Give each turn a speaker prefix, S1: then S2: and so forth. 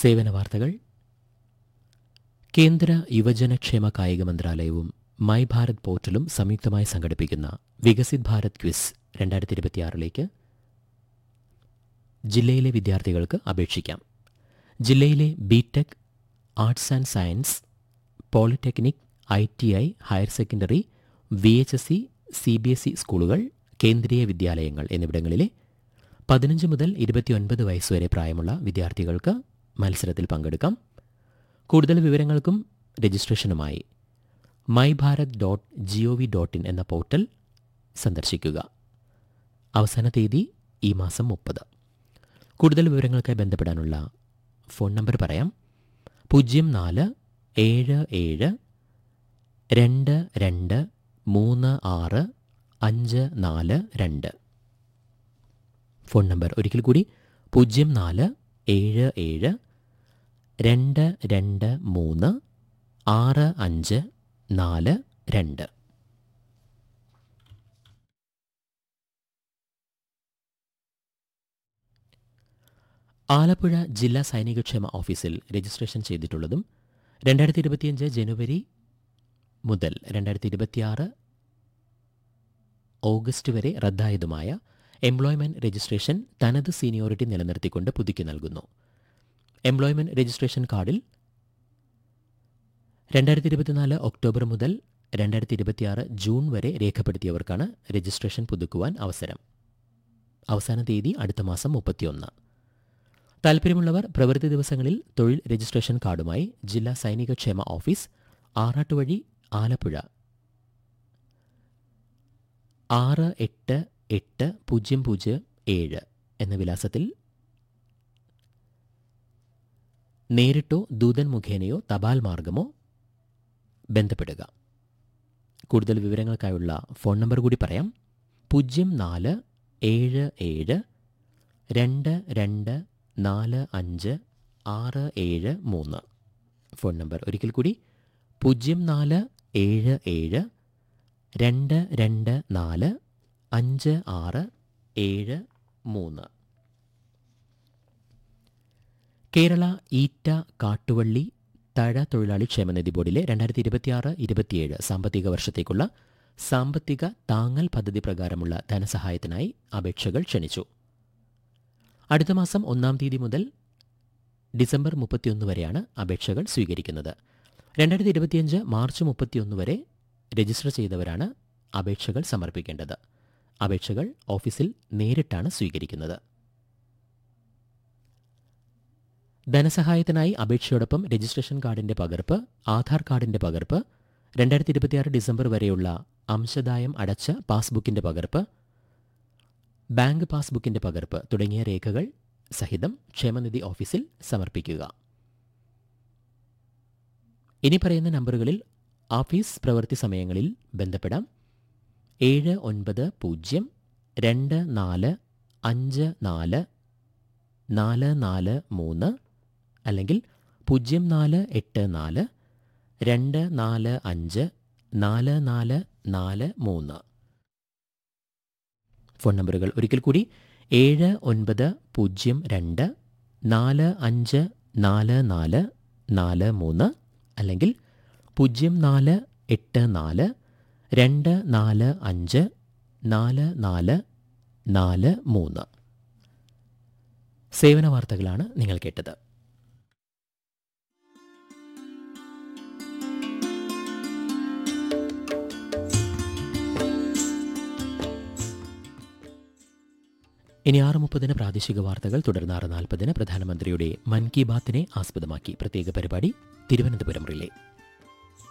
S1: സേവന വാർത്തകൾ കേന്ദ്ര യുവജനക്ഷേമ കായിക മന്ത്രാലയവും മൈ ഭാരത് പോർട്ടലും സംയുക്തമായി സംഘടിപ്പിക്കുന്ന വികസിത് ഭാരത് ക്വിസ് രണ്ടായിരത്തി ഇരുപത്തിയാറിലേക്ക് ജില്ലയിലെ വിദ്യാർത്ഥികൾക്ക് അപേക്ഷിക്കാം ജില്ലയിലെ B Tech arts and science polytechnic I T I higher secondary V H S C C B S E സ്കൂളുകൾ കേന്ദ്രീയ വിദ്യാലയങ്ങൾ എന്നിവിടങ്ങളിലെ പതിനഞ്ച് മുതൽ ഇരുപത്തിയൊൻപത് വയസ്സുവരെ പ്രായമുള്ള വിദ്യാർത്ഥികൾക്ക് മത്സരത്തിൽ പങ്കെടുക്കാം കൂടുതൽ വിവരങ്ങൾക്കും രജിസ്ട്രേഷനുമായി my Bharat dot G O V dot in എന്ന പോർട്ടൽ സന്ദർശിക്കുക അവസാന തീയതി ഈ മാസം മുപ്പത് കൂടുതൽ വിവരങ്ങൾക്കായി ബന്ധപ്പെടാനുള്ള ഫോൺ നമ്പർ പറയാം പൂജ്യം നാല് ഏഴ് ഏഴ് രണ്ട് രണ്ട് മൂന്ന് ആറ് അഞ്ച് നാല് രണ്ട് ഫോൺ നമ്പർ ഒരിക്കൽ കൂടി പൂജ്യം നാല് ഏഴ് ഏഴ് രണ്ട് രണ്ട് മൂന്ന് ആറ് അഞ്ച് നാല് രണ്ട് ആലപ്പുഴ ജില്ലാ സൈനികക്ഷേമ ഓഫീസിൽ രജിസ്ട്രേഷൻ ചെയ്തിട്ടുള്ളതും രണ്ടായിരത്തി ഇരുപത്തിയഞ്ച് ജനുവരി മുതൽ രണ്ടായിരത്തി ഇരുപത്തിയാറ് ഓഗസ്റ്റ് വരെ റദ്ദായതുമായ എംപ്ലോയ്മെന്റ് രജിസ്ട്രേഷൻ തനത് സീനിയോറിറ്റി നിലനിർത്തിക്കൊണ്ട് പുതുക്കി നൽകുന്നു എംപ്ലോയ്മെന്റ് രജിസ്ട്രേഷൻ കാർഡിൽ രണ്ടായിരത്തി ഇരുപത്തിനാല് ഒക്ടോബർ മുതൽ രണ്ടായിരത്തി ഇരുപത്തിയാറ് ജൂൺ വരെ രേഖപ്പെടുത്തിയവർക്കാണ് രജിസ്ട്രേഷൻ പുതുക്കുവാൻ അവസരം അവസാന തീയതി അടുത്ത മാസം മുപ്പത്തിയൊന്ന് താൽപ്പര്യമുള്ളവർ പ്രവൃത്തി ദിവസങ്ങളിൽ തൊഴിൽ രജിസ്ട്രേഷൻ കാർഡുമായി ജില്ലാ സൈനികക്ഷേമ ഓഫീസ് ആറാട്ടുവഴി ആലപ്പുഴ ആറ് എട്ട് എട്ട് പൂജ്യം പൂജ്യം ഏഴ് എന്ന വിലാസത്തിൽ നേരിട്ടോ ദൂതൻ മുഖേനയോ തപാൽ മാർഗമോ ബന്ധപ്പെടുക കൂടുതൽ വിവരങ്ങൾക്കായുള്ള ഫോൺ നമ്പർ കൂടി പറയാം പൂജ്യം നാല് ഏഴ് ഏഴ് രണ്ട് രണ്ട് നാല് അഞ്ച് ആറ് ഏഴ് മൂന്ന് ഫോൺ നമ്പർ ഒരിക്കൽ കൂടി പൂജ്യം നാല് ഏഴ് ഏഴ് രണ്ട് രണ്ട് നാല് അഞ്ച് ആറ് ഏഴ് മൂന്ന് കേരള ഈറ്റ കാട്ടുവള്ളി തഴ തൊഴിലാളി ക്ഷേമനിധി ബോർഡിലെ രണ്ടായിരത്തി ഇരുപത്തിയാറ് ഇരുപത്തിയേഴ് സാമ്പത്തിക വർഷത്തേക്കുള്ള സാമ്പത്തിക താങ്ങൽ പദ്ധതി പ്രകാരമുള്ള ധനസഹായത്തിനായി അപേക്ഷകൾ ക്ഷണിച്ചു അടുത്ത മാസം ഒന്നാം തീയതി മുതൽ ഡിസംബർ മുപ്പത്തിയൊന്ന് വരെയാണ് അപേക്ഷകൾ സ്വീകരിക്കുന്നത് രണ്ടായിരത്തി ഇരുപത്തിയഞ്ച് മാർച്ച് മുപ്പത്തിയൊന്ന് വരെ രജിസ്റ്റർ ചെയ്തവരാണ് അപേക്ഷകൾ സമർപ്പിക്കേണ്ടത് അപേക്ഷകൾ ഓഫീസിൽ നേരിട്ടാണ് സ്വീകരിക്കുന്നത് ധനസഹായത്തിനായി അപേക്ഷയോടൊപ്പം രജിസ്ട്രേഷൻ കാർഡിന്റെ പകർപ്പ് ആധാർ കാർഡിന്റെ പകർപ്പ് രണ്ടായിരത്തി ഇരുപത്തിയാറ് ഡിസംബർ വരെയുള്ള അംശദായം അടച്ച പാസ്ബുക്കിന്റെ പകർപ്പ് ബാങ്ക് പാസ്ബുക്കിന്റെ പകർപ്പ് തുടങ്ങിയ രേഖകൾ സഹിതം ക്ഷേമനിധി ഓഫീസിൽ സമർപ്പിക്കുക ഇനി പറയുന്ന നമ്പറുകളിൽ ഓഫീസ് പ്രവൃത്തി സമയങ്ങളിൽ ബന്ധപ്പെടാം ഏഴ് ഒൻപത് പൂജ്യം രണ്ട് നാല് അഞ്ച് നാല് നാല് നാല് മൂന്ന് അല്ലെങ്കിൽ പൂജ്യം നാല് എട്ട് നാല് രണ്ട് നാല് അഞ്ച് നാല് നാല് നാല് മൂന്ന് ഫോൺ നമ്പറുകൾ ഒരിക്കൽ കൂടി ഏഴ് ഒൻപത് പൂജ്യം രണ്ട് നാല് അഞ്ച് നാല് നാല് നാല് മൂന്ന് അല്ലെങ്കിൽ പൂജ്യം നാല് എട്ട് നാല് രണ്ട് നാല് അഞ്ച് നാല് നാല് നാല് മൂന്ന് സേവന വാർത്തകളാണ് നിങ്ങൾ കേട്ടത് ഇനി ആറ് മുപ്പതിന് പ്രാദേശിക വാർത്തകൾ തുടർന്ന് ആറ് നാൽപ്പതിന് പ്രധാനമന്ത്രിയുടെ മൻ കി ബാത്തിനെ ആസ്പദമാക്കി പ്രത്യേക പരിപാടി തിരുവനന്തപുരം റിലേ